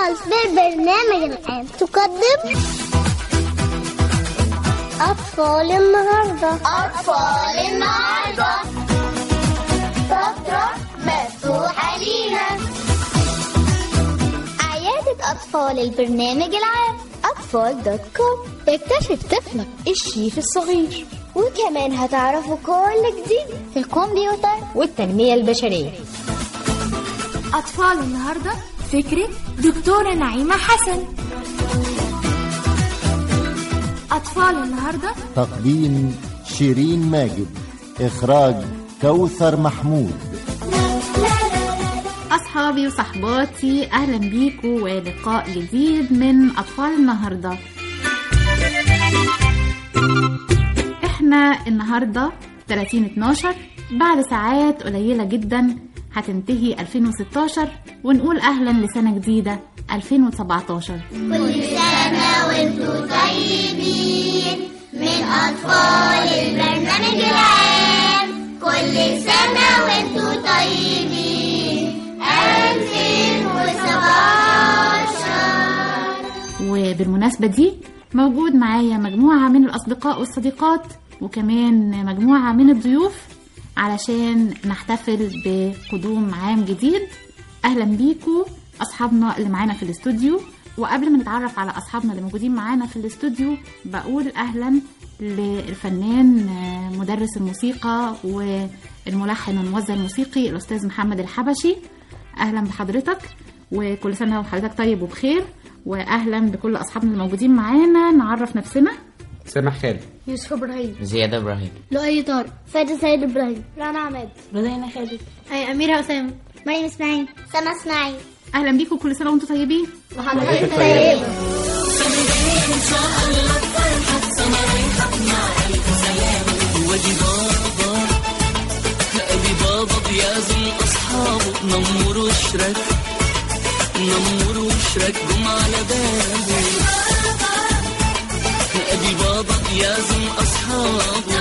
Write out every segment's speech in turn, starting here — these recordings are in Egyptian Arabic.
الأطفال في البرنامج العام تقدم أطفال النهاردة أطفال النهاردة فترة مفتوحة لينا عيادة أطفال البرنامج العام أطفال دوت كوم اكتشف طفلك الشيف الصغير وكمان هتعرفوا كل جديد في الكمبيوتر والتنمية البشرية أطفال النهاردة فكرة دكتورة نعيمة حسن أطفال النهاردة تقديم شيرين ماجد إخراج كوثر محمود أصحابي وصحباتي أهلا بيكم ولقاء جديد من أطفال النهاردة إحنا النهاردة 30 12 بعد ساعات قليلة جدا هتنتهي 2016 ونقول أهلا لسنة جديدة 2017 كل سنة وانتم طيبين من أطفال البرنامج العام كل سنة وانتم طيبين 2017 وبالمناسبة دي موجود معايا مجموعة من الأصدقاء والصديقات وكمان مجموعة من الضيوف علشان نحتفل بقدوم عام جديد أهلا بيكم أصحابنا اللي معانا في الاستوديو وقبل ما نتعرف على أصحابنا اللي موجودين معانا في الاستوديو بقول أهلا للفنان آه، مدرس الموسيقى والملحن والموزع الموسيقي الأستاذ محمد الحبشي أهلا بحضرتك وكل سنة وحضرتك طيب وبخير وأهلا بكل أصحابنا الموجودين معانا نعرف نفسنا سامح خالد يوسف إبراهيم زياد ابراهيم لؤي طارق فادي سيد إبراهيم رنا عماد رضينا خالد أي أميرة أسامة مريم إسماعيل سما إسماعيل أهلا بيكم كل سنة وأنتم طيبين وحضرتك طيب ابي بابا بيعزم اصحابه نمر واشرك نمر واشرك جم على بابه ابي بابا بيعزم اصحابه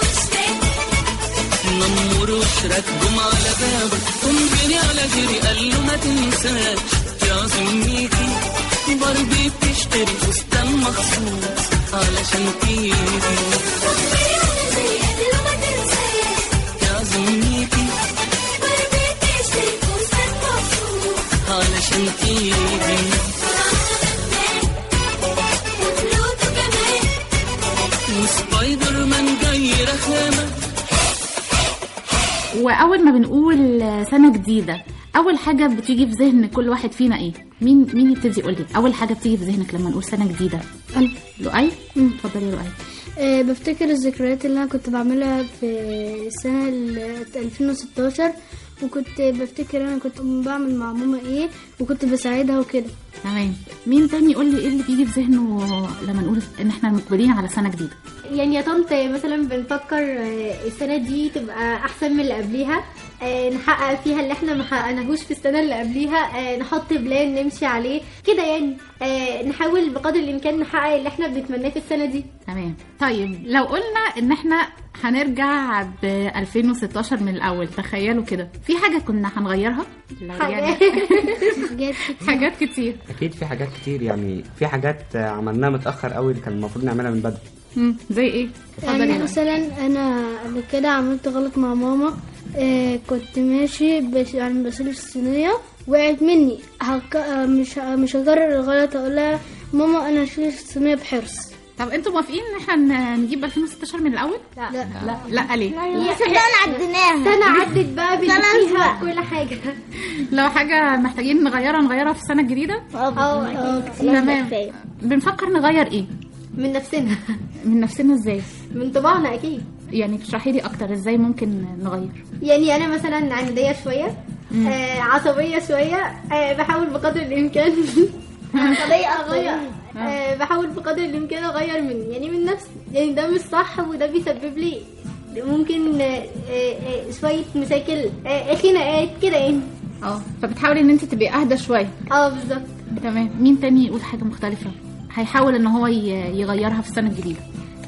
نمر واشرك جم على بابه قم جري على جري قال له ما تنساش تعزم ميكي باربي بتشتري فستان مخصوص علشان تيجي تعزم ميكي علشان تيجي وسبايدر مان جاي رخامة وأول ما بنقول سنة جديدة أول حاجة بتيجي في ذهن كل واحد فينا إيه؟ مين مين يبتدي يقول لي؟ أول حاجة بتيجي في ذهنك لما نقول سنة جديدة؟ أنا لؤي؟ اتفضلي يا لؤي أه بفتكر الذكريات اللي أنا كنت بعملها في السنة ال 2016 وكنت بفتكر أنا كنت بعمل مع ماما إيه وكنت بساعدها وكده تمام مين تاني يقول لي إيه اللي بيجي في ذهنه لما نقول إن إحنا مقبلين على سنة جديدة؟ يعني يا طنط مثلا بنفكر آه، السنة دي تبقى أحسن من اللي قبليها آه، نحقق فيها اللي احنا ما حققناهوش في السنة اللي قبليها آه، نحط بلان نمشي عليه كده يعني آه، نحاول بقدر الإمكان نحقق اللي احنا بنتمناه في السنة دي تمام طيب لو قلنا ان احنا هنرجع ب 2016 من الاول تخيلوا كده في حاجه كنا هنغيرها لو رجعنا جات حاجات كتير اكيد في حاجات كتير يعني في حاجات آه، عملناها متاخر قوي اللي كان المفروض نعملها من بدري مم، زي ايه اتفضلي يعني يا مثلا انا قبل كده عملت غلط مع ماما آه كنت ماشي بش يعني بشيل الصينيه وقعت مني هك... آه مش ه- مش هكرر الغلط اقول لها ماما انا هشيل الصينيه بحرص طب انتوا موافقين ان احنا ن- نجيب 2016 من الاول لا لا لا ليه سنة عديناها سنة عدت بقى بنسيها كل حاجة لو حاجه محتاجين نغيرها نغيرها في السنه الجديده اه تمام بنفكر نغير ايه من نفسنا من نفسنا ازاي من طباعنا أكيد يعني تشرحي لي اكتر ازاي ممكن نغير يعني أنا مثلا عندية شوية آه عصبية شوية آه بحاول بقدر الإمكان عصبية أغير آه بحاول بقدر الإمكان أغير من يعني من نفسي يعني ده مش صح وده بيسبب لي ممكن آه آه آه شوية مشاكل آه خناقات كده يعني اه فبتحاولي ان انت تبقي اهدى شويه اه بالظبط تمام مين تاني يقول حاجه مختلفه هيحاول ان هو ي- يغيرها في السنه الجديده انا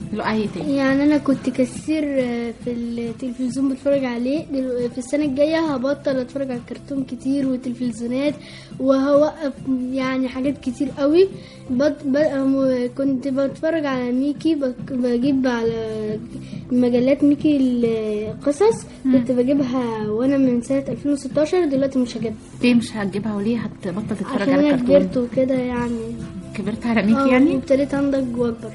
له اي تاني يعني انا كنت كثير آه، في التلفزيون بتفرج عليه دلو- في السنه الجايه هبطل اتفرج على الكرتون كتير وتلفزيونات وهوقف يعني حاجات كتير قوي بط... ب... م- كنت بتفرج على ميكي بك- بجيب على مجلات ميكي القصص كنت بجيبها وانا من سنه 2016 دلوقتي مش هجيبها ليه مش هتجيبها وليه هتبطل تتفرج عشان على انا كرتون كبرت وكده يعني كبرت على ميكي آه، يعني وابتديت انضج واكبر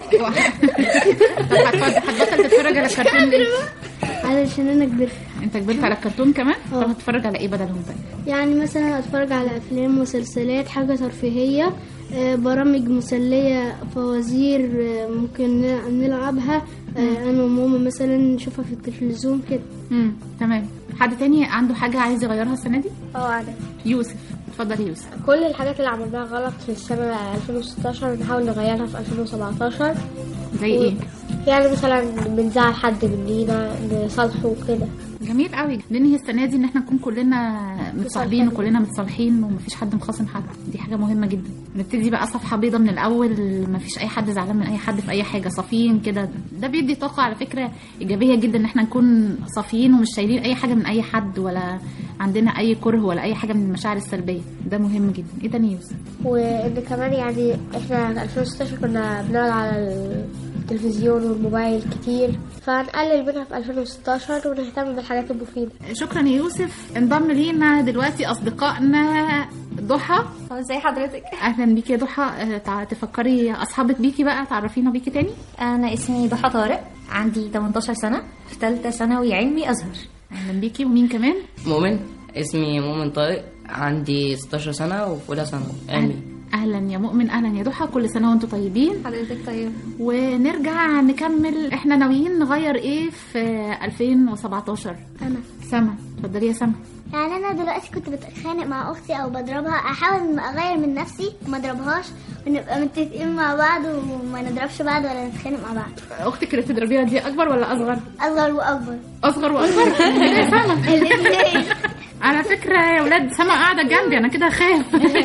طب هتفضل- هتبطل تتفرج على الكرتون ليه علشان انا كبرت انت كبرت على الكرتون كمان آه. طب هتتفرج على ايه بدلهم طيب يعني مثلا اتفرج على افلام مسلسلات حاجه ترفيهيه آه، برامج مسليه فوازير آه، ممكن ن- نلعبها آه، انا وماما مثلا نشوفها في التلفزيون كده امم تمام حد تاني عنده حاجه عايز يغيرها السنه دي اه انا يوسف اتفضل يا يوسف كل الحاجات اللي عملناها غلط في السنة 2016 نحاول نغيرها في 2017 زي ايه يعني مثلا بنزعل حد مننا نصالحه كده جميل قوي ننهي السنه دي ان احنا نكون كلنا متصاحبين وكلنا متصالحين ومفيش حد مخاصم حد دي حاجه مهمه جدا نبتدي بقى صفحه بيضه من الاول مفيش اي حد زعلان من اي حد في اي حاجه صافيين كده ده بيدي طاقه على فكره ايجابيه جدا ان احنا نكون صافيين ومش شايلين اي حاجه من اي حد ولا عندنا اي كره ولا اي حاجه من المشاعر السلبيه ده مهم جدا ايه تاني يا يوسف وان كمان يعني احنا في 2016 كنا بنقعد على التلفزيون والموبايل كتير فنقلل منها في 2016 ونهتم بالحاجات المفيدة شكرا يا يوسف انضم لينا دلوقتي اصدقائنا ضحى ازي حضرتك اهلا بيكي يا ضحى آه، تع- تفكري اصحابك بيكي بقى تعرفينا بيكي تاني انا اسمي ضحى طارق عندي 18 سنه في ثالثه ثانوي علمي ازهر اهلا بيكي ومين كمان مؤمن اسمي مؤمن طارق عندي 16 سنة وفي أولى ثانوي علمي اهلا يا مؤمن اهلا يا ضحى كل سنه وانتم طيبين حضرتك طيب ونرجع نكمل احنا ناويين نغير ايه في 2017 انا سما اتفضلي يا سما يعني انا دلوقتي كنت بتخانق مع اختي او بضربها احاول إن اغير من نفسي وما اضربهاش ونبقى متفقين مع بعض وما نضربش بعض ولا نتخانق مع بعض اختك اللي بتضربيها دي اكبر ولا اصغر اصغر واكبر اصغر واكبر كده يا سما الاثنين على فكره يا ولاد سما قاعده جنبي انا كده اخاف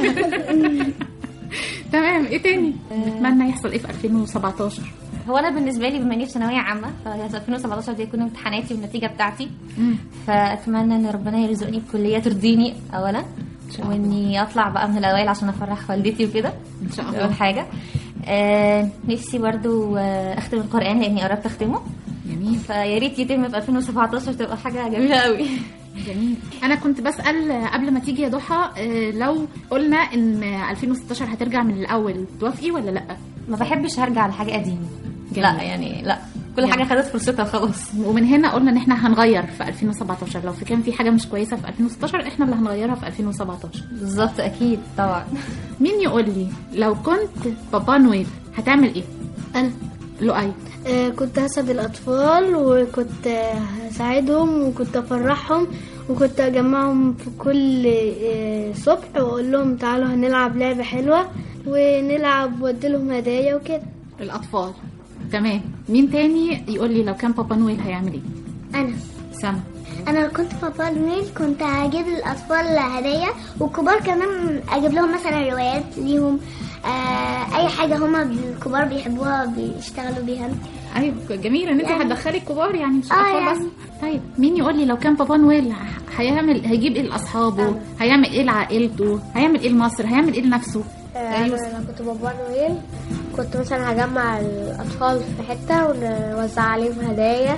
تمام ايه تاني نتمنى يحصل ايه في 2017 هو انا بالنسبه لي بما اني في ثانويه عامه ف 2017 دي هتكون امتحاناتي والنتيجه بتاعتي مم. فاتمنى ان ربنا يرزقني بكليه ترضيني اولا واني اطلع بقى من الاوائل عشان افرح والدتي وكده ان شاء اول الله حاجه آه نفسي برضو آه اختم القران لاني قربت اختمه جميل فيا ريت يتم في 2017 تبقى حاجه جميله قوي جميل انا كنت بسال قبل ما تيجي يا ضحى آه، لو قلنا ان 2016 هترجع من الاول توافقي ولا لا ما بحبش هرجع لحاجه قديمه جميل. لا يعني لا كل يعني. حاجه خدت فرصتها خلاص ومن هنا قلنا ان احنا هنغير في 2017 لو في كان في حاجه مش كويسه في 2016 احنا اللي هنغيرها في 2017 بالظبط اكيد طبعا مين يقول لي لو كنت بابا نويل هتعمل ايه انا لؤي آه، كنت هسعد الأطفال وكنت آه، هساعدهم وكنت أفرحهم وكنت أجمعهم في كل آه، صبح وأقول لهم تعالوا هنلعب لعبة حلوة ونلعب وأديلهم هدايا وكده الاطفال تمام مين تاني يقول لي لو كان بابا نويل هيعمل ايه انا سما انا لو كنت بابا نويل كنت هجيب الاطفال هدايا والكبار كمان اجيب لهم مثلا روايات ليهم آه اي حاجه هما الكبار بيحبوها بيشتغلوا بيها ايوه جميل ان انت يعني- هتدخلي الكبار يعني مش آه الاطفال يعني. بس طيب مين يقول لي لو كان بابا نويل ه- هيعمل هيجيب ايه لاصحابه هيعمل ايه لعائلته هيعمل ايه لمصر هيعمل ايه لنفسه انا يوسف. لو كنت بابا نويل كنت مثلا هجمع الاطفال في حته ونوزع عليهم هدايا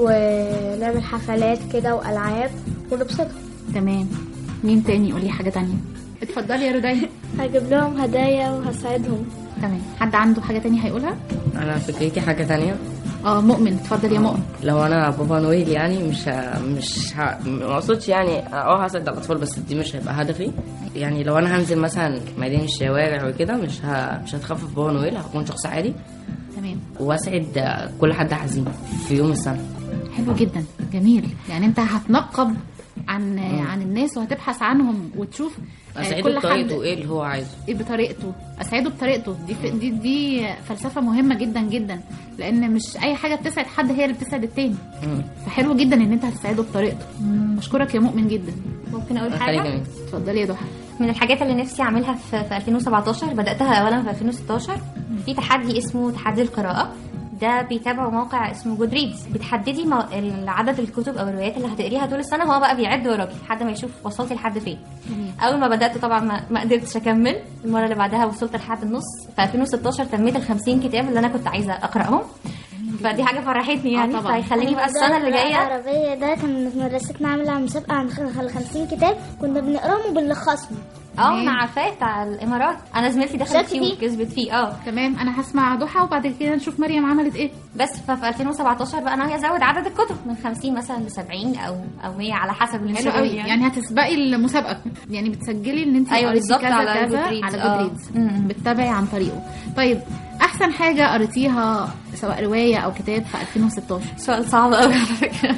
ونعمل حفلات كده والعاب ونبسطهم تمام مين تاني يقول لي حاجه تانية اتفضلي يا رودية هجيب لهم هدايا وهساعدهم تمام حد عنده حاجه تانية هيقولها أنا فكرتي حاجة تانية اه مؤمن اتفضل يا مؤمن لو أنا بابا نويل يعني مش ه... مش ه... ما أقصدش يعني أه هسعد الأطفال بس دي مش هيبقى هدفي يعني لو أنا هنزل مثلا ميادين الشوارع وكده مش ه... مش هتخفف بابا نويل هكون شخص عادي تمام وأسعد كل حد حزين في يوم السنة حلو جدا جميل يعني انت هتنقب عن عن الناس وهتبحث عنهم وتشوف آه، أسعده كل بطريقته حد إيه اللي هو عايزه ايه بطريقته اسعده بطريقته دي ف- دي دي فلسفه مهمه جدا جدا لان مش اي حاجه بتسعد حد هي اللي بتسعد التاني مم. فحلو جدا ان انت هتساعده بطريقته بشكرك يا مؤمن جدا ممكن اقول خليك حاجه جميل اتفضلي يا ضحى من الحاجات اللي نفسي اعملها في, في 2017 بداتها اولا في 2016 في تحدي اسمه تحدي القراءه ده بيتابعوا موقع اسمه جود ريدز بتحددي مو... عدد الكتب او الروايات اللي هتقريها طول السنه هو بقى بيعد وراكي لحد ما يشوف وصلتي لحد فين اول ما بدات طبعا ما, ما قدرتش اكمل المره اللي بعدها وصلت لحد النص في 2016 تميت ال 50 كتاب اللي انا كنت عايزه اقراهم فدي حاجه فرحتني يعني طبعاً. فهيخليني بقى السنه اللي جايه العربية ده كان في مدرستنا عاملة مسابقة عن خ- 50 كتاب كنا بنقراهم وبنلخصهم اه انا عارفاه بتاع الامارات انا زميلتي دخلت شاركت فيه فيه؟ وكسبت فيه اه تمام انا هسمع ضحى وبعد كده نشوف مريم عملت ايه بس ففي 2017 بقى ناويه ازود عدد الكتب من 50 مثلا ل 70 او او 100 على حسب اللي حلو نشوفه قوي يعني هتسبقي المسابقه يعني بتسجلي ان انت أيوة قريتي بالظبط كذا على كذا Goodreads. على آه. جودريدز م-م. بتتابعي عن طريقه طيب احسن حاجه قريتيها سواء روايه او كتاب في 2016 سؤال صعب قوي على فكره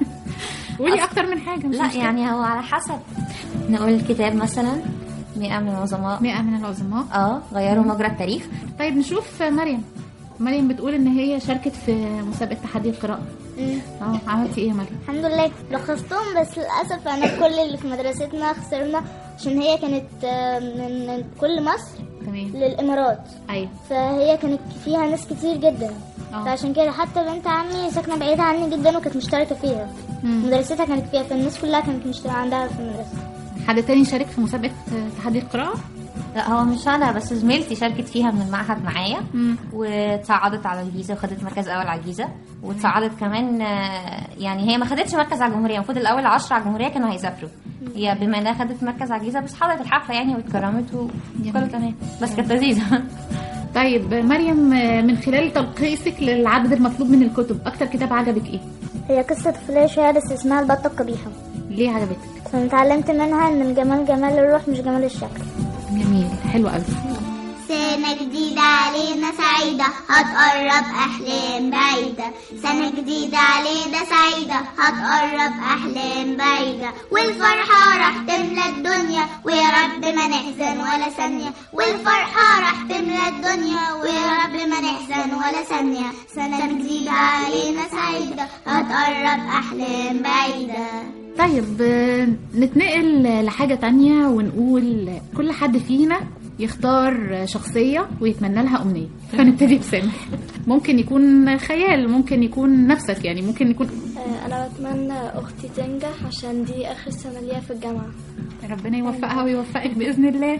قولي اكتر من حاجه مش لا مشكلة. يعني هو على حسب نقول الكتاب مثلا 100 من العظماء 100 من العظماء اه غيروا مجرى التاريخ طيب نشوف مريم مريم بتقول ان هي شاركت في مسابقه تحدي القراءه اه عملتي ايه يا مريم الحمد لله لخصتهم بس للأسف أنا كل اللي في مدرستنا خسرنا عشان هي كانت آه، من من كل مصر تمام للإمارات ايوه فهي كانت فيها ناس كتير جدا آه. فعشان كده حتى بنت عمي ساكنة بعيدة عني جدا وكانت مشتركة فيها مم. مدرستها كانت فيها فالناس كلها كانت مشتركة عندها في المدرسة حد تاني شارك في مسابقه تحدي القراءه لا هو مش انا بس زميلتي شاركت فيها من المعهد معايا مم. وتصعدت على الجيزه وخدت مركز اول على الجيزه وتصعدت كمان آه، يعني هي ما خدتش مركز على الجمهوريه المفروض الاول 10 على الجمهوريه كانوا هيسافروا هي بما انها خدت مركز على الجيزه بس حضرت الحفله يعني واتكرمت وكله تمام بس كانت لذيذه طيب مريم من خلال تلخيصك للعدد المطلوب من الكتب اكتر كتاب عجبك ايه هي قصة طفولية شوية بس اسمها البطة القبيحة ليه عجبتك فأنا اتعلمت منها إن الجمال جمال الروح مش جمال الشكل جميل حلو قوي سنة جديدة علينا سعيدة هتقرب أحلام بعيدة سنة جديدة علينا سعيدة هتقرب أحلام بعيدة والفرحة راح تملى الدنيا ويا رب ما نحزن ولا ثانية والفرحة راح تملى الدنيا ويا رب ما نحزن ولا ثانية سنة جديدة علينا سعيدة هتقرب أحلام بعيدة طيب آه، نتنقل لحاجة تانية ونقول كل حد فينا يختار شخصية ويتمنى لها أمنية فنبتدي بسامح ممكن يكون خيال ممكن يكون نفسك يعني ممكن يكون أنا بتمنى أختي تنجح عشان دي آخر سنة ليها في الجامعة ربنا يوفقها ويوفقك بإذن الله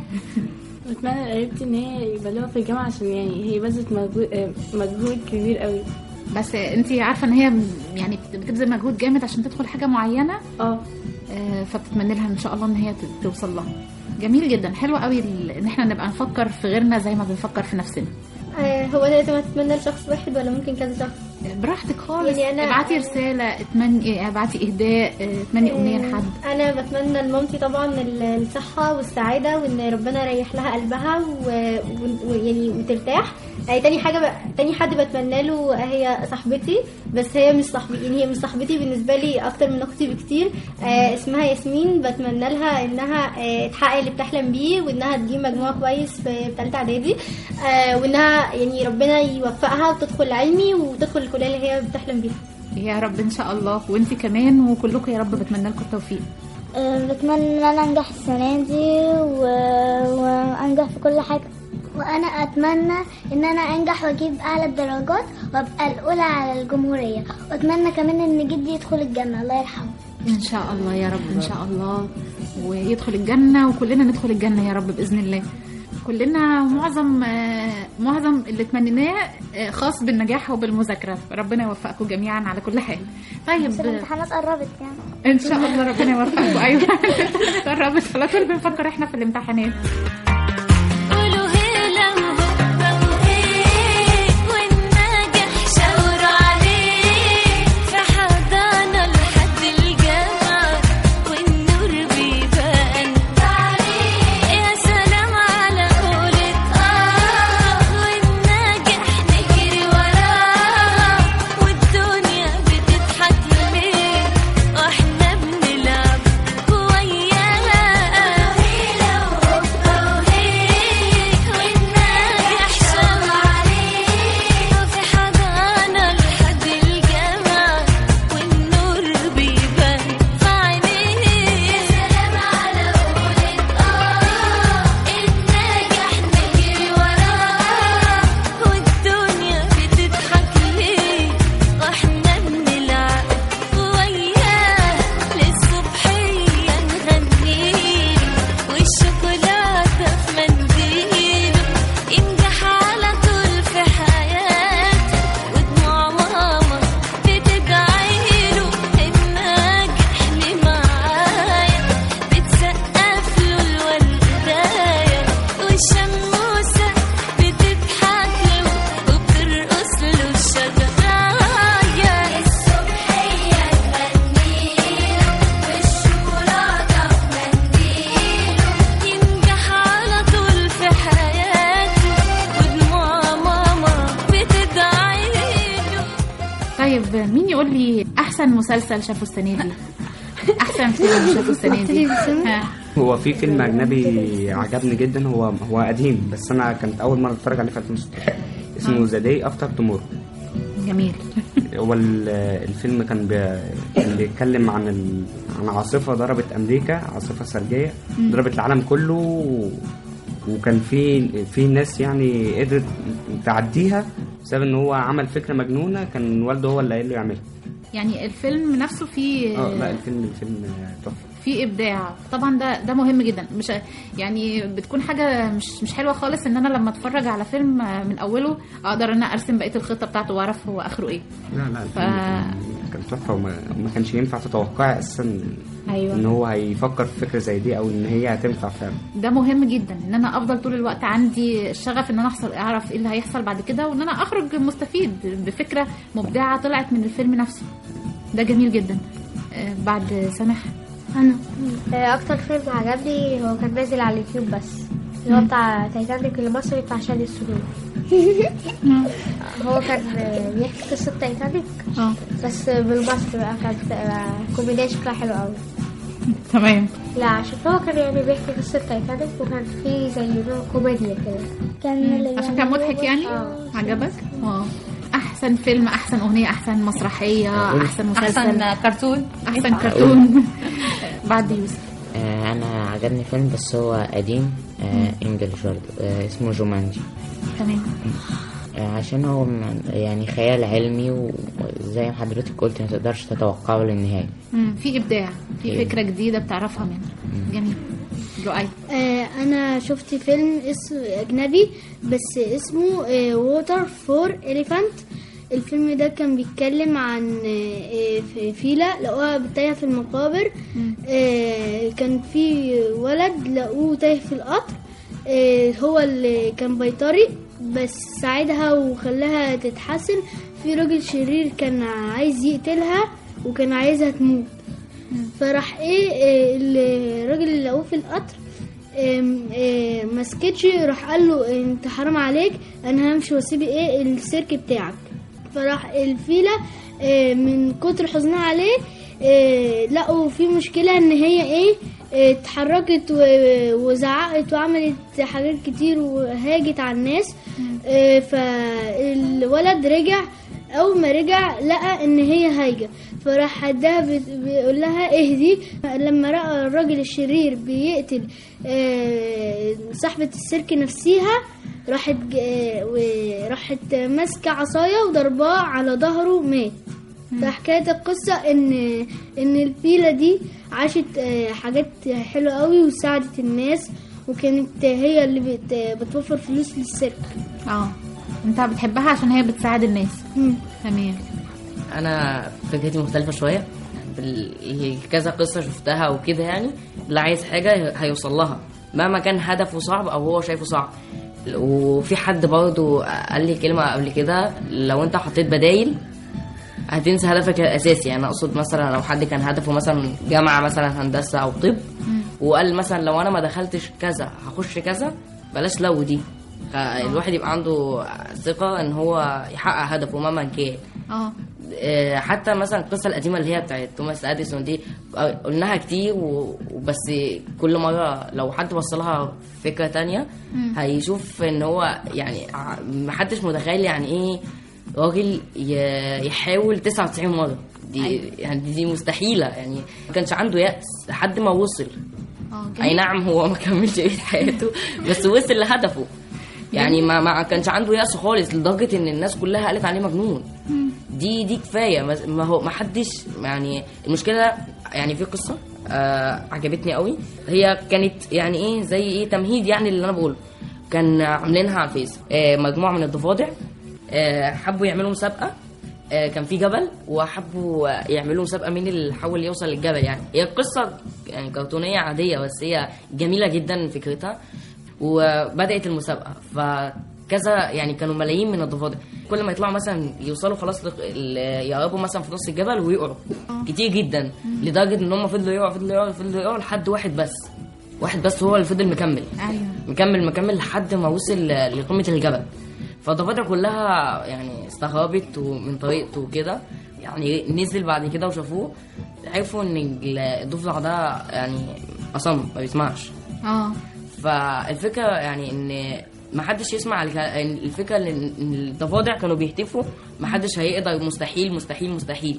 بتمنى لقريبتي إن هي يبقى لها في الجامعة عشان يعني هي بذلت مجهود آه، مجهود كبير قوي بس انت عارفة ان هي يعني بتبذل مجهود جامد عشان تدخل حاجة معينة اه آه، فبتتمنى لها ان شاء الله ان هي ت- توصل لها جميل جدا حلو قوي ال- ان احنا نبقى نفكر في غيرنا زي ما بنفكر في نفسنا آه، هو انا لازم اتمنى لشخص واحد ولا ممكن كذا شخص براحتك خالص يعني أنا- ابعتي رسالة اتمني ابعتي اهداء اه، اتمني امنية لحد انا بتمنى لمامتي طبعا ال- الصحه والسعاده وان ربنا يريح لها قلبها و- و- ويعني وترتاح آه، تاني حاجه ب... تاني حد بتمنى له هي صاحبتي بس هي مش صاحبتي يعني هي مش صاحبتي بالنسبه لي اكتر من اختي بكتير آه اسمها ياسمين بتمنى لها انها آه تحقق اللي بتحلم بيه وانها تجيب مجموع كويس في ثالثه اعدادي آه وانها يعني ربنا يوفقها وتدخل علمي وتدخل الكليه اللي هي بتحلم بيها يا رب ان شاء الله وانت كمان وكلكم يا رب بتمنى لكم التوفيق أه، بتمنى ان انا انجح السنه دي و... وانجح في كل حاجه وانا اتمنى ان انا انجح واجيب اعلى الدرجات وابقى الاولى على الجمهوريه واتمنى كمان ان جدي يدخل الجنه الله يرحمه ان شاء الله يا رب ان شاء الله ويدخل الجنة وكلنا ندخل الجنة يا رب بإذن الله كلنا معظم آه، معظم اللي تمنيناه آه، خاص بالنجاح وبالمذاكرة ربنا يوفقكم جميعا على كل حال طيب بس الامتحانات قربت يعني ان شاء الله ربنا يوفقكم ايوه قربت على طول بنفكر احنا في الامتحانات قولوا هلا وهوبا وهيه والناجح شاوروا عليه في حضانة لحد الجامعة والنور بيبان عليه يا سلام على قولة اه والناجح نجري وراه والدنيا بتضحك ليه واحنا بنلعب وياه هلا وهوبا يقول لي احسن مسلسل شافه السنه دي احسن فيلم شافه السنه دي ها. هو في فيلم اجنبي عجبني جدا هو هو قديم بس انا كانت اول مره اتفرج عليه في 2016 اسمه ذا داي افتر تومورو جميل هو ال- الفيلم كان بي- كان بيتكلم عن ال... عن عاصفه ضربت امريكا عاصفه ثلجيه مم. ضربت العالم كله و... وكان في في ناس يعني قدرت تعديها بسبب ان هو عمل فكره مجنونه كان والده هو اللي قايل له يعملها يعني الفيلم نفسه فيه اه لا الفيلم الفيلم تحفه في ابداع طبعا ده ده مهم جدا مش يعني بتكون حاجه مش مش حلوه خالص ان انا لما اتفرج على فيلم من اوله اقدر ان انا ارسم بقيه الخطه بتاعته واعرف هو اخره ايه لا لا ف... الفيلم كان تحفه وما ما كانش ينفع تتوقعي اساسا أيوة. ان هو هيفكر في فكره زي دي او ان هي هتنفع فعلا ده مهم جدا ان انا افضل طول الوقت عندي الشغف ان انا احصل اعرف ايه اللي هيحصل بعد كده وان انا اخرج مستفيد بفكره مبدعه طلعت من الفيلم نفسه ده جميل جدا آه، بعد سمح انا اكتر فيلم عجبني هو كان نازل على اليوتيوب بس اللي هو بتاع تايتانيك المصري بتاع شادي السرور هو كان بيحكي قصة تايتانيك بس بالمصري بقى كانت آه، كوميديا شكلها حلو قوي تمام لا عشان هو كان يعني بيحكي قصة تايتانيك وكان فيه زي نوع كوميديا كده كان عشان كان مضحك يعني عجبك اه احسن فيلم احسن اغنيه احسن مسرحيه احسن مسلسل أحسن كرتون احسن كرتون بعد يوسف آه، انا عجبني فيلم بس هو قديم آه، انجلش برضه آه، اسمه جومانجي تمام آه، عشان هو م- يعني خيال علمي وزي ما حضرتك قلت ما تقدرش تتوقعه للنهاية مم، في ابداع في إيه. فكره جديده بتعرفها منه جميل رؤي آه انا شفت فيلم اسمه اجنبي بس اسمه ووتر فور اليفانت الفيلم ده كان بيتكلم عن آه، آه، في- فيلة لقوها تايهة في المقابر آه، كان في ولد لقوه تايه في القطر آه، هو اللي كان بيطري بس ساعدها وخلاها تتحسن في راجل شرير كان عايز يقتلها وكان عايزها تموت فراح ايه آه، الراجل اللي لقوه في القطر آم، آه، مسكتش راح قال له انت حرام عليك انا همشي واسيب ايه السيرك بتاعك فراح الفيلة آه، من كتر حزنها عليه آه، لقوا في مشكلة ان هي ايه آه، اتحركت و- وزعقت وعملت حاجات كتير وهاجت على الناس آه، فالولد رجع اول ما رجع لقى ان هي هايجه فراح حدها بت- بيقول لها اهدي لما راى الراجل الشرير بيقتل آه، صاحبه السيرك نفسيها راحت ج- آه، وراحت ماسكه عصايه وضرباه على ظهره مات فحكايه القصه ان ان الفيله دي عاشت آه، حاجات حلوه قوي وساعدت الناس وكانت هي اللي بت بتوفر فلوس للسيرك اه انت بتحبها عشان هي بتساعد الناس تمام انا فكرتي مختلفه شويه بال- هي كذا قصه شفتها وكده يعني اللي عايز حاجه هيوصل لها مهما كان هدفه صعب او هو شايفه صعب وفي حد برضه قال لي كلمه قبل كده لو انت حطيت بدايل هتنسى هدفك الاساسي يعني اقصد مثلا لو حد كان هدفه مثلا جامعه مثلا هندسه او طب وقال مثلا لو انا ما دخلتش كذا هخش كذا بلاش لو دي الواحد يبقى عنده ثقه ان هو يحقق هدفه مهما كان اه آه، حتى مثلا القصه القديمه اللي هي بتاعت توماس اديسون دي آه، قلناها كتير و- وبس كل مره لو حد بص لها فكره تانية مم. هيشوف ان هو يعني ع- محدش متخيل يعني ايه راجل ي- يحاول 99 مره دي يعني دي مستحيله يعني ما كانش عنده يأس لحد ما وصل اه اي نعم هو ما كملش بقيه حياته بس وصل لهدفه يعني ما ما كانش عنده يأس خالص لدرجه ان الناس كلها قالت عليه مجنون دي دي كفايه ما- ما هو ما حدش يعني المشكله يعني في قصه آه عجبتني قوي هي كانت يعني ايه زي ايه تمهيد يعني اللي انا بقوله كان عاملينها على الفيس آه مجموعه من الضفادع آه حبوا يعملوا مسابقه آه كان في جبل وحبوا يعملوا مسابقه مين اللي حاول يوصل للجبل يعني هي القصه يعني كرتونيه عاديه بس هي جميله جدا فكرتها وبدات المسابقه فكذا يعني كانوا ملايين من الضفادع كل ما يطلعوا مثلا يوصلوا خلاص لق- ل- يقربوا مثلا في نص الجبل ويقعوا كتير جدا لدرجه ان هم فضلوا يقعوا فضلوا يقعوا فضلوا يقعوا لحد واحد بس واحد بس هو اللي فضل مكمل ايوه مكمل مكمل لحد ما وصل لقمه الجبل فالضفادع كلها يعني استغربت ومن طريقته وكده يعني نزل بعد كده وشافوه عرفوا ان الضفدع ده يعني اصم ما بيسمعش اه فالفكره يعني ان ما حدش يسمع الك- إن الفكره ان إن الضفادع كانوا بيهتفوا ما حدش هيقدر مستحيل مستحيل مستحيل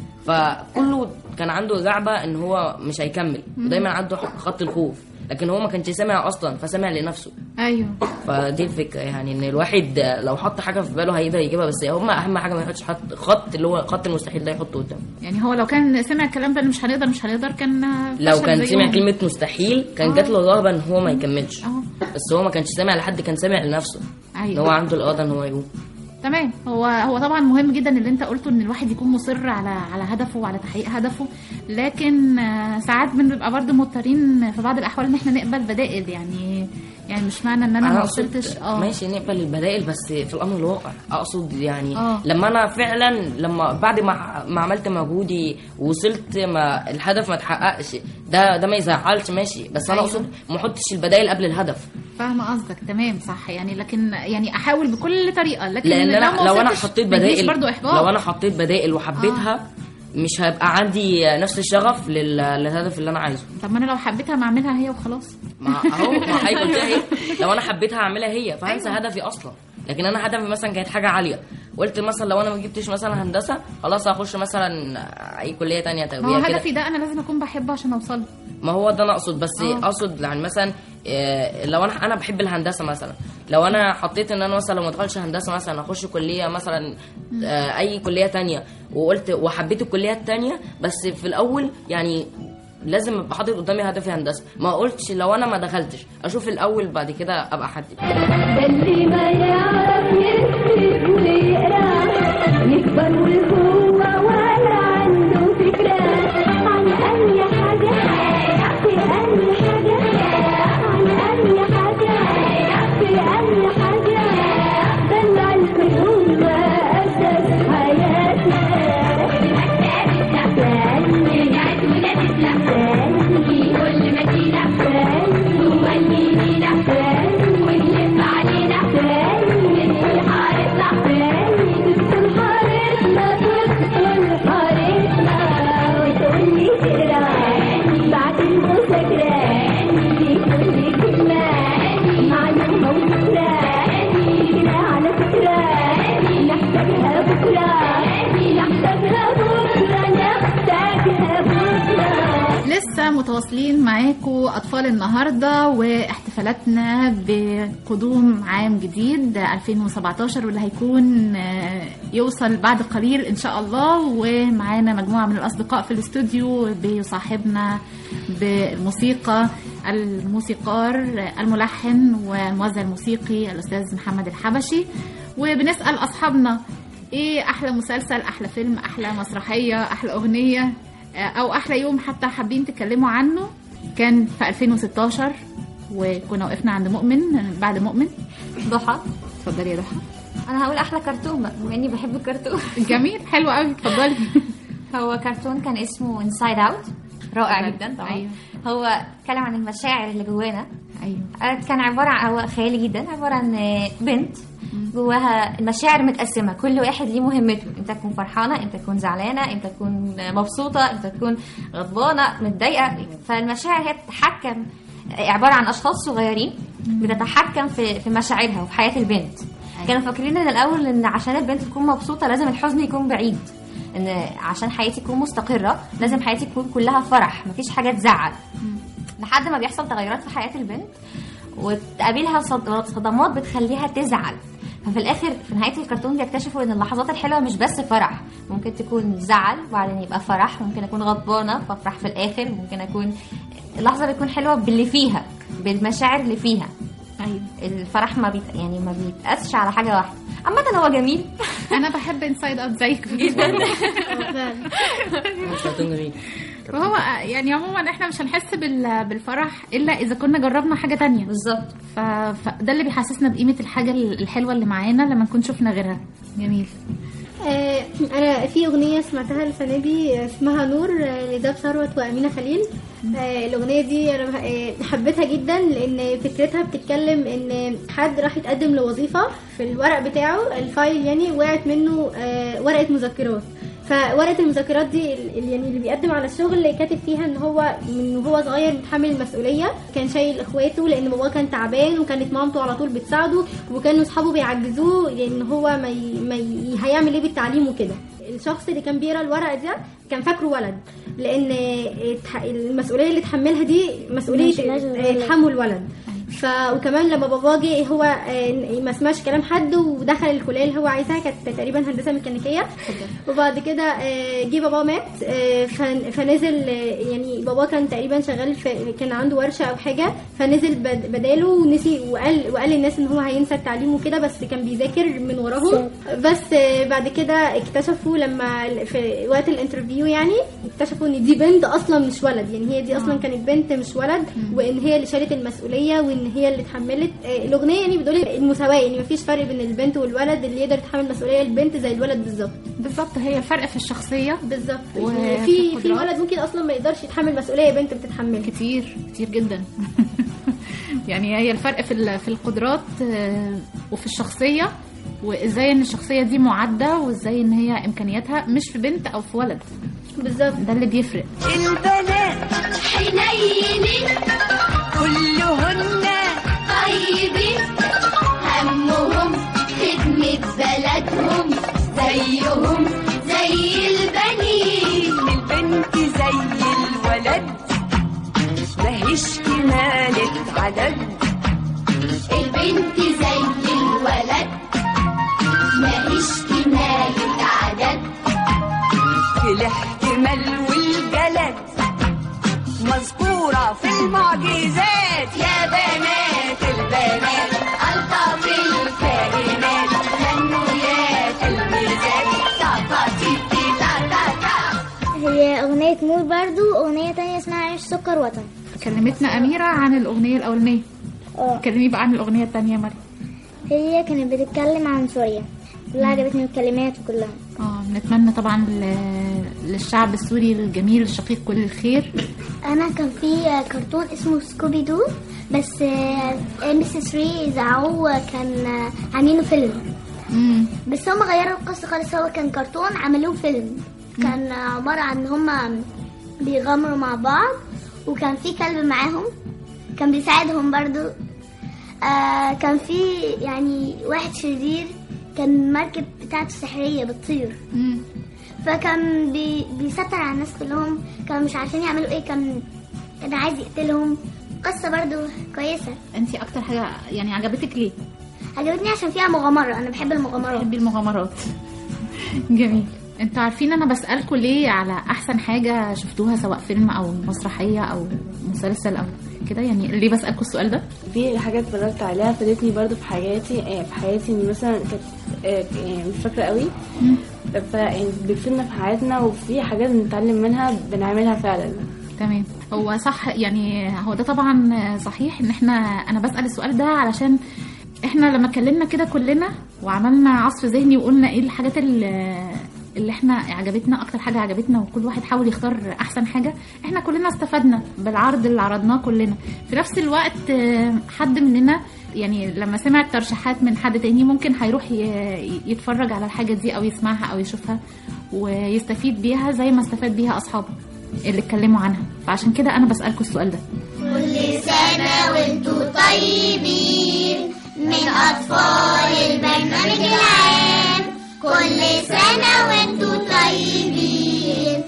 فكله كان عنده رعبه ان هو مش هيكمل ودايما عنده خط الخوف لكن هو ما كانش سامع اصلا فسمع لنفسه ايوه فدي الفكره يعني ان الواحد لو حط حاجه في باله هيقدر يجيبها بس هم اهم حاجه ما يحطش حط خط اللي هو خط المستحيل ده يحطه قدامه يعني هو لو كان سمع الكلام ده اللي مش هنقدر مش هنقدر كان لو فشل كان زيهم. سمع كلمه مستحيل كان آه. جات له رهبه ان هو ما يكملش اه بس هو ما كانش سامع لحد كان سامع لنفسه ان ايوه هو عنده الاراده ان هو يقوم تمام هو هو طبعا مهم جدا اللي انت قلته ان الواحد يكون مصر على على هدفه وعلى تحقيق هدفه لكن آه، ساعات بنبقى برضه مضطرين في بعض الاحوال ان احنا نقبل بدائل يعني يعني مش معنى ان انا ما أقصد وصلتش اه ماشي نقبل البدائل بس في الامر الواقع اقصد يعني آه. لما انا فعلا لما بعد ما ما عملت مجهودي وصلت ما الهدف ما اتحققش ده ده ما يزعلش ماشي بس انا أيوة. اقصد ما احطش البدائل قبل الهدف فاهمه قصدك تمام صح يعني لكن يعني احاول بكل طريقه لكن لان لو انا ما لو انا وصلتش حطيت ما يجيش بدائل برضه احباط لو انا حطيت بدائل وحبيتها مش هيبقى عندي نفس الشغف لل- للهدف اللي انا عايزه طب ما انا لو حبيتها ما اعملها هي وخلاص ما اهو ما هي قلت لها ايه لو انا حبيتها هعملها هي فهنسى هدفي اصلا لكن انا هدفي مثلا كانت حاجه عاليه قلت مثلا لو انا ما جبتش مثلا هندسه خلاص هخش مثلا اي كليه تانية ما هو تربيه كده هدفي ده انا لازم اكون بحبه عشان اوصل له. ما هو ده انا اقصد بس آه. اقصد يعني مثلا آه، لو انا انا بحب الهندسه مثلا لو انا حطيت ان انا مثلا لو ما ادخلش هندسه مثلا اخش كليه مثلا آه، اي كليه تانية وقلت وحبيت الكليه التانية بس في الاول يعني لازم ابقى حاطط قدامي هدفي هندسه ما قلتش لو انا ما دخلتش اشوف الاول بعد كده ابقى حد ده اللي ما يعرف يكتب ويقرا يكبر وهو ولا عنده فكرة عن أي حاجة في أي حاجة عن أي حاجة في أي حاجة ده العلم هو أساس حياتنا كل مدينة والمدينة واللي علينا تدخل حارتنا تدخل حارتنا تدخل حارتنا وتقول لي تقرا بعد المذاكرة كل كلمة معلومة وفكرة كده على فكرة نحتاجها بكرة نحتاجها بكرة نحتاجها بكرة لسه متواصلين معاكم أطفال النهاردة واحتفالاتنا بقدوم عام جديد 2017 واللي هيكون آه، يوصل بعد قليل إن شاء الله ومعانا مجموعة من الأصدقاء في الاستوديو بيصاحبنا بالموسيقى الموسيقار الملحن والموزع الموسيقي الأستاذ محمد الحبشي وبنسأل أصحابنا ايه احلى مسلسل احلى فيلم احلى مسرحيه احلى اغنيه او احلى يوم حتى حابين تتكلموا عنه كان في 2016 وكنا وقفنا عند مؤمن بعد مؤمن ضحى اتفضلي يا ضحى انا هقول احلى كرتون بقى بما اني بحب الكرتون جميل حلو قوي اتفضلي هو كرتون كان اسمه انسايد اوت رائع أيوة. جدا طبعا أيوة. هو اتكلم عن المشاعر اللي جوانا ايوه كان عباره عن هو خيالي جدا عباره عن بنت جواها المشاعر متقسمه كل واحد ليه مهمته امتى تكون فرحانه امتى تكون زعلانه امتى تكون مبسوطه امتى تكون غضبانه متضايقه فالمشاعر هي بتتحكم عباره عن اشخاص صغيرين بتتحكم في في مشاعرها وفي حياه البنت كانوا فاكرين ان الاول ان عشان البنت تكون مبسوطه لازم الحزن يكون بعيد ان عشان حياتي تكون مستقره لازم حياتي تكون كلها فرح مفيش حاجه تزعل لحد ما بيحصل تغيرات في حياه البنت وتقابلها صد- صدمات بتخليها تزعل ففي الاخر في نهايه الكرتون بيكتشفوا ان اللحظات الحلوه مش بس فرح ممكن تكون زعل وبعدين يبقى فرح ممكن اكون غضبانه فافرح في الاخر ممكن اكون اللحظه بتكون حلوه باللي فيها بالمشاعر اللي فيها ايوه الفرح ما بيت... يعني ما بيتقاسش على حاجه واحده عامه هو جميل انا بحب انسايد اوت زيك جدا كرتون جميل وهو يعني عموما احنا مش هنحس بال- بالفرح الا اذا كنا جربنا حاجه تانية بالظبط ف... فده اللي بيحسسنا بقيمه الحاجه الحلوه اللي معانا لما نكون شفنا غيرها جميل آه، انا في اغنيه سمعتها السنه دي اسمها نور آه، لداب ثروت وامينه خليل آه، الاغنيه دي انا بح- آه، حبيتها جدا لان فكرتها بتتكلم ان حد راح يتقدم لوظيفه في الورق بتاعه الفايل يعني وقعت منه آه، ورقه مذكرات فورقه المذكرات دي ال- ال- يعني اللي بيقدم على الشغل كاتب فيها ان هو من وهو صغير متحمل المسؤوليه كان شايل اخواته لان باباه كان تعبان وكانت مامته على طول بتساعده وكانوا اصحابه بيعجزوه لان هو ما, ي... ما ي... هيعمل ايه بالتعليم وكده الشخص اللي كان بيقرا الورقه ده كان فاكره ولد لان اتح- المسؤوليه اللي اتحملها دي مسؤوليه مش لازم ولد. تحمل ولد ف وكمان لما بابا جه هو آه، ما سمعش كلام حد ودخل الكليه اللي هو عايزها كانت تقريبا هندسه ميكانيكيه وبعد كده آه، جه بابا مات آه، فن- فنزل آه، يعني بابا كان تقريبا شغال في كان عنده ورشه او حاجه فنزل بد- بداله ونسي وقال وقال للناس ان هو هينسى التعليم وكده بس كان بيذاكر من وراهم بس آه، بعد كده اكتشفوا لما في وقت الانترفيو يعني اكتشفوا ان دي بنت اصلا مش ولد يعني هي دي اصلا كانت بنت مش ولد وان هي اللي شالت المسؤوليه وان هي اللي اتحملت آه، الاغنيه يعني بتقول المساواه يعني مفيش فرق بين البنت والولد اللي يقدر يتحمل مسؤوليه البنت زي الولد بالظبط بالظبط هي الفرق في الشخصيه بالظبط وفي في في القدرات. ولد ممكن اصلا ما يقدرش يتحمل مسؤوليه بنت بتتحملها كتير كتير جدا يعني هي الفرق في ال- في القدرات آه، وفي الشخصيه وازاي ان الشخصيه دي معده وازاي ان هي امكانياتها مش في بنت او في ولد بالظبط ده اللي بيفرق البنات حنينين كلهن طيبين همهم خدمة بلدهم زيهم زي البنين البنت زي الولد ماهيش كمالة عدد البنت زي الولد ماهيش كمالة عدد في الاحتمال والجلد مذكورة في المعجزات يا بنات البنات ألطف الكائنات غنويات الميزات تاتا تا تا تا هي أغنية نور برضو أغنية تانية اسمها عيش سكر وطن كلمتنا اميره عن الاغنيه الاولانيه اه كلمي بقى عن الاغنيه الثانيه يا مريم هي كانت بتتكلم عن سوريا كلها عجبتني الكلمات وكلها اه نتمنى طبعا ل- للشعب السوري الجميل الشقيق كل الخير انا كان في كرتون اسمه سكوبي دو بس ام سي 3 اذاعوه كان آه، عاملينه فيلم مم. بس هم غيروا القصه خالص هو كان كرتون عملوه فيلم كان عباره عن ان هم بيغامروا مع بعض وكان في كلب معاهم كان بيساعدهم برضو آه كان في يعني واحد شرير كان المركب بتاعته سحريه بتطير مم. فكان بي بيستر على الناس كلهم كانوا مش عارفين يعملوا ايه كان كان عايز يقتلهم قصة برضو كويسة انت اكتر حاجه يعني عجبتك ليه عجبتني عشان فيها مغامرة أنا بحب المغامرات بحبي المغامرات جميل انتوا عارفين انا بسالكم ليه على احسن حاجه شفتوها سواء فيلم او مسرحيه او مسلسل او كده يعني ليه بسالكم السؤال ده في حاجات اتفرجت عليها فادتني برضو في حياتي آه، في حياتي اني مثلا كانت آه، يعني مش فاكره قوي ف يعني بتفيدنا في حياتنا وفي حاجات بنتعلم منها بنعملها فعلا تمام هو صح يعني هو ده طبعا صحيح ان احنا انا بسال السؤال ده علشان احنا لما اتكلمنا كده كلنا وعملنا عصف ذهني وقلنا ايه الحاجات اللي اللي احنا عجبتنا اكتر حاجه عجبتنا وكل واحد حاول يختار احسن حاجه احنا كلنا استفدنا بالعرض اللي عرضناه كلنا في نفس الوقت آه، حد مننا يعني لما سمع الترشيحات من حد تاني ممكن هيروح ي- يتفرج على الحاجه دي او يسمعها او يشوفها ويستفيد بيها زي ما استفاد بيها اصحابه اللي اتكلموا عنها فعشان كده انا بسالكم السؤال ده كل سنة وانتوا طيبين من أطفال البرنامج العام كل سنة وانتوا طيبين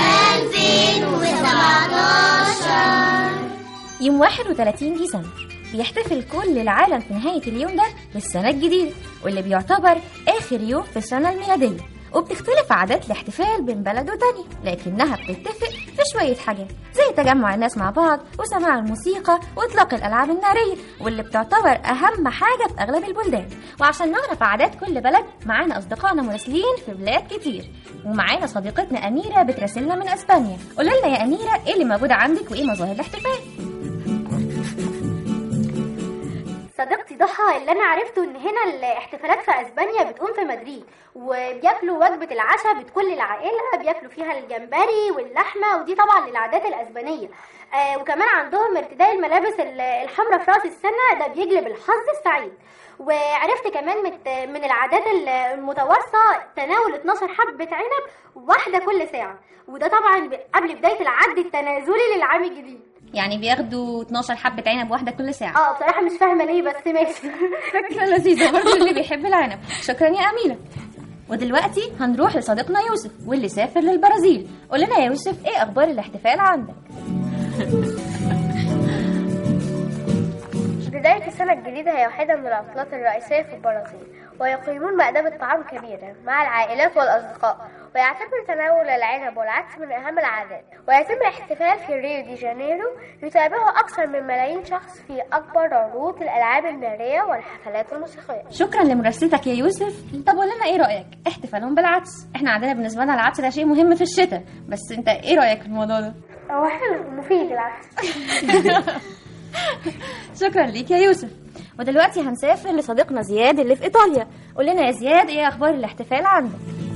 2017 يوم 31 ديسمبر بيحتفل كل العالم في نهاية اليوم ده بالسنة الجديدة واللي بيعتبر آخر يوم في السنة الميلادية وبتختلف عادات الاحتفال بين بلد وتانية لكنها بتتفق في شوية حاجات زي تجمع الناس مع بعض وسماع الموسيقى وإطلاق الألعاب النارية واللي بتعتبر أهم حاجة في أغلب البلدان وعشان نعرف عادات كل بلد معانا أصدقائنا مراسلين في بلاد كتير ومعانا صديقتنا أميرة بتراسلنا من أسبانيا قولي لنا يا أميرة إيه اللي موجود عندك وإيه مظاهر الاحتفال صديقتي ضحى اللي انا عرفته ان هنا الاحتفالات في اسبانيا بتقوم في مدريد وبياكلوا وجبه العشاء بتكون للعائله بياكلوا فيها الجمبري واللحمه ودي طبعا للعادات الاسبانيه آه وكمان عندهم ارتداء الملابس ال- الحمراء في راس السنه ده بيجلب الحظ السعيد وعرفت كمان مت- من العادات ال- المتوارثه تناول 12 حبه عنب واحده كل ساعه وده طبعا ب- قبل بدايه العد التنازلي للعام الجديد يعني بياخدوا 12 حبة عنب واحدة كل ساعة اه بصراحه مش فاهمه ليه بس ماشي فكرة لذيذة برضه اللي بيحب العنب شكرا يا أميرة ودلوقتي هنروح لصديقنا يوسف واللي سافر للبرازيل قول لنا يا يوسف ايه اخبار الاحتفال عندك بداية السنة الجديدة هي واحدة من العطلات الرئيسية في البرازيل ويقيمون مأدبة طعام كبيرة مع العائلات والأصدقاء ويعتبر تناول العنب والعدس من أهم العادات ويتم الاحتفال في ريو دي جانيرو يتابعه أكثر من ملايين شخص في أكبر عروض الألعاب النارية والحفلات الموسيقية شكرا لمراسلتك يا يوسف طب قول لنا ايه رأيك احتفالهم بالعدس احنا عندنا بالنسبة لنا العدس ده شيء مهم في الشتاء بس انت ايه رأيك في الموضوع ده هو حلو مفيد العكس شكرا ليك يا يوسف ودلوقتي هنسافر لصديقنا زياد اللي في ايطاليا قول لنا يا زياد ايه اخبار الاحتفال عندك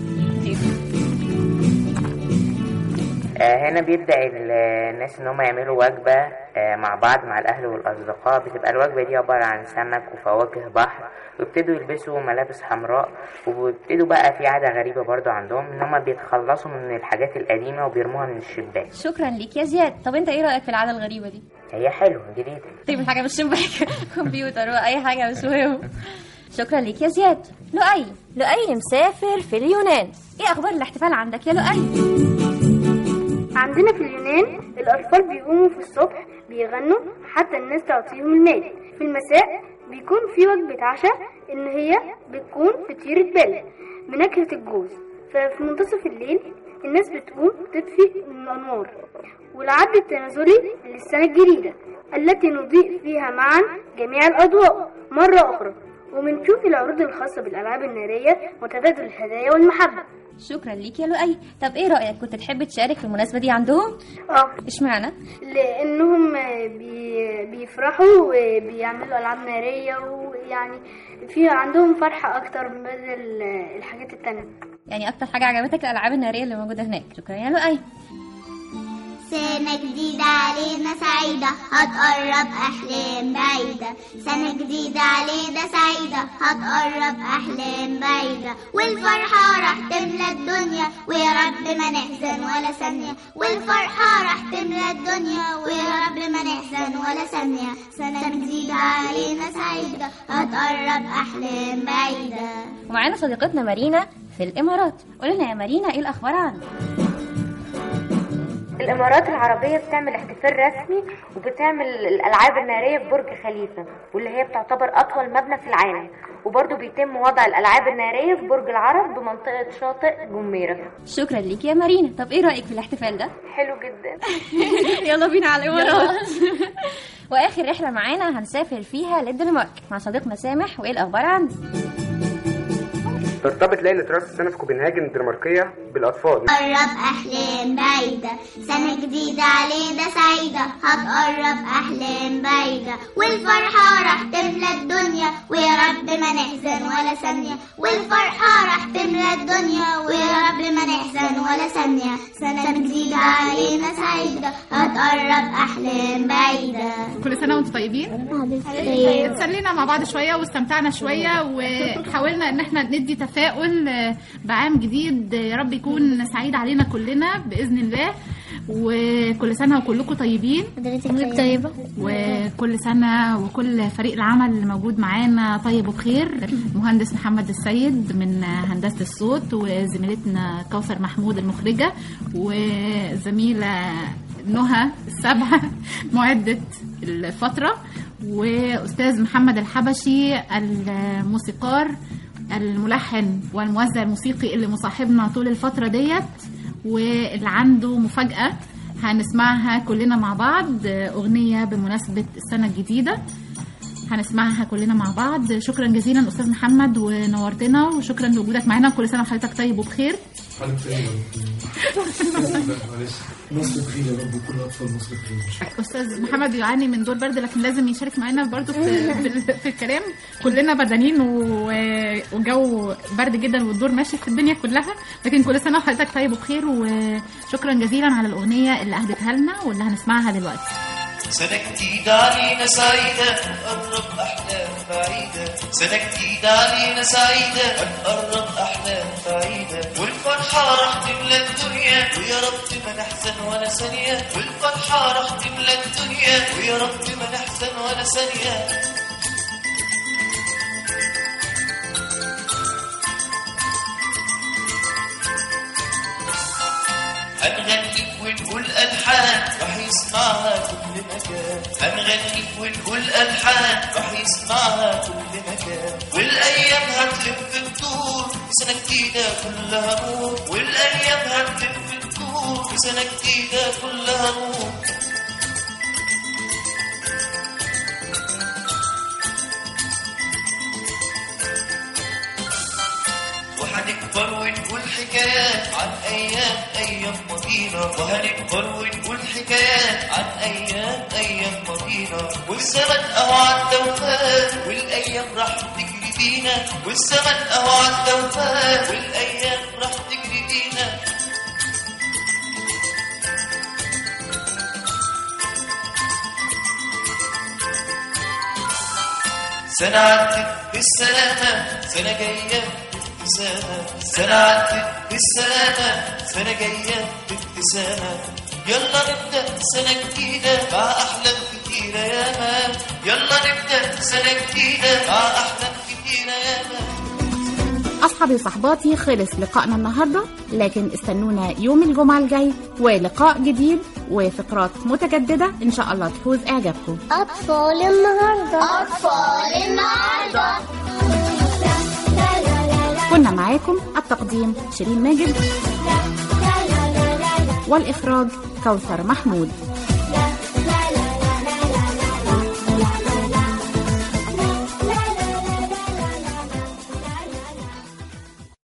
آه، هنا بيبدأ ال- الناس إن هم يعملوا وجبة آه، مع بعض مع الأهل والأصدقاء بتبقى الوجبة دي عبارة عن سمك وفواكه بحر ويبتدوا يلبسوا ملابس حمراء وبيبتدوا بقى في عادة غريبة برضو عندهم إن هم بيتخلصوا من الحاجات القديمة وبيرموها من الشباك شكرا ليك يا زياد طب انت ايه رأيك في العادة الغريبة دي هي حلوة جديدة طيب الحاجة مش شباك كمبيوتر واي حاجة مش مهم شكرا ليك يا زياد لؤي لؤي مسافر في اليونان ايه اخبار الاحتفال عندك يا لؤي عندنا في اليونان الأطفال بيقوموا في الصبح بيغنوا حتى الناس تعطيهم المال في المساء بيكون في وجبة عشاء إن هي بتكون فطيرة بلة بنكهة الجوز ففي منتصف الليل الناس بتقوم تطفي الأنوار والعد التنازلي للسنة الجديدة التي نضيء فيها معا جميع الأضواء مرة أخرى وبنشوف العروض الخاصة بالألعاب النارية وتبادل الهدايا والمحبة شكرا ليك يا لؤي طب ايه رأيك كنت تحب تشارك في المناسبة دي عندهم اه اشمعنى لانهم بي بيفرحوا وبيعملوا العاب ناريه ويعني في عندهم فرحه اكتر من بدل الحاجات التانية يعني اكتر حاجة عجبتك الالعاب النارية اللي موجودة هناك شكرا يا لؤي سنة جديدة علينا سعيدة هتقرب أحلام بعيدة سنة جديدة علينا سعيدة هتقرب أحلام بعيدة والفرحة راح تملى الدنيا ويا رب ما نحزن ولا ثانية والفرحة راح تملى الدنيا ويا رب ما نحزن ولا ثانية سنة جديدة علينا سعيدة هتقرب أحلام بعيدة ومعانا صديقتنا مارينا في الامارات قول لنا يا مارينا ايه الاخبار عندك الامارات العربيه بتعمل احتفال رسمي وبتعمل الالعاب الناريه في برج خليفه واللي هي بتعتبر اطول مبنى في العالم وبرضه بيتم وضع الالعاب الناريه في برج العرب بمنطقه شاطئ جميره شكرا ليك يا مارينا طب ايه رأيك في الاحتفال ده حلو جدا يلا بينا على الامارات واخر رحلة معانا هنسافر فيها للدنمارك مع صديقنا سامح وايه الاخبار عندك ترتبط ليلة رأس السنة في كوبنهاجن الدنماركية بالأطفال هتقرب أحلام بعيدة سنة جديدة علينا سعيدة هتقرب أحلام بعيدة والفرحة راح تملى الدنيا ويا رب ما نحزن ولا ثانية والفرحة راح تملى الدنيا ويا رب ما نحزن ولا ثانية سنة جديدة علينا سعيدة هتقرب أحلام بعيدة كل سنه وانتم طيبين اتسلينا مع بعض شويه واستمتعنا شويه وحاولنا ان احنا ندي تفاؤل آه، بعام جديد آه، يا رب يكون سعيد علينا كلنا باذن الله وكل سنه وكلكم طيبين حضرتك طيبة وكل سنة وكل فريق العمل اللي موجود معانا طيب وبخير مهندس محمد السيد من هندسة الصوت وزميلتنا كوثر محمود المخرجة وزميلة نهى السبعة معدة الفترة وأستاذ محمد الحبشي الموسيقار الملحن والموزع الموسيقي اللي مصاحبنا طول الفترة ديت واللي عنده مفاجأة هنسمعها كلنا مع بعض أغنية بمناسبة السنة الجديدة هنسمعها كلنا مع بعض شكرا جزيلا أستاذ محمد ونورتنا وشكرا لوجودك معنا كل سنة وحضرتك طيب وبخير حالك في ايه لا معلش مصر بخير يا رب وكل اطفال مصر بخير استاذ محمد يعاني من دور برد لكن لازم يشارك معانا برضو في, في, في الكلام كلنا بردانين و- وجو برد جدا والدور ماشي في الدنيا كلها لكن كل سنه وحضرتك طيب وبخير وشكرا جزيلا على الاغنيه اللي اهدتها لنا واللي هنسمعها دلوقتي سنة جديدة علينا سعيدة هنقرب أحلام بعيدة سنة جديدة علينا سعيدة هنقرب أحلام بعيدة والفرحة راح تملى الدنيا ويا رب ما نحزن ولا ثانية والفرحة راح تملى الدنيا ويا رب ما نحزن ولا ثانية هنغني ونقول ألحان راح يسمعها كل مكان هنغني ونقول ألحان راح يسمعها كل مكان والأيام هتلف الدور سنة جديدة كلها نور والأيام هتلف الدور سنة جديدة كلها نور وهنكبر ونقول حكايات عن ايام ايام ماضينا وهنكبر ونقول حكايات عن ايام ايام ماضينا والزمن اهو عدى وفات والايام راح تجري بينا والزمن اهو عدى وفات والايام راح تجري بينا سنة عدت بالسلامة سنة جاية بابتسامة سنة عدت بالسلامة سنة جاية بابتسامة يلا نبدأ سنة جديدة مع أحلام كتيرة ياما يلا نبدأ سنة جديدة مع أحلام كتيرة ياما أصحابي وصحباتي خلص لقائنا النهاردة لكن استنونا يوم الجمعة الجاي ولقاء جديد وفقرات متجددة إن شاء الله تفوز إعجابكم أطفال النهاردة أطفال النهاردة كنا معاكم التقديم شيرين ماجد والإخراج كوثر محمود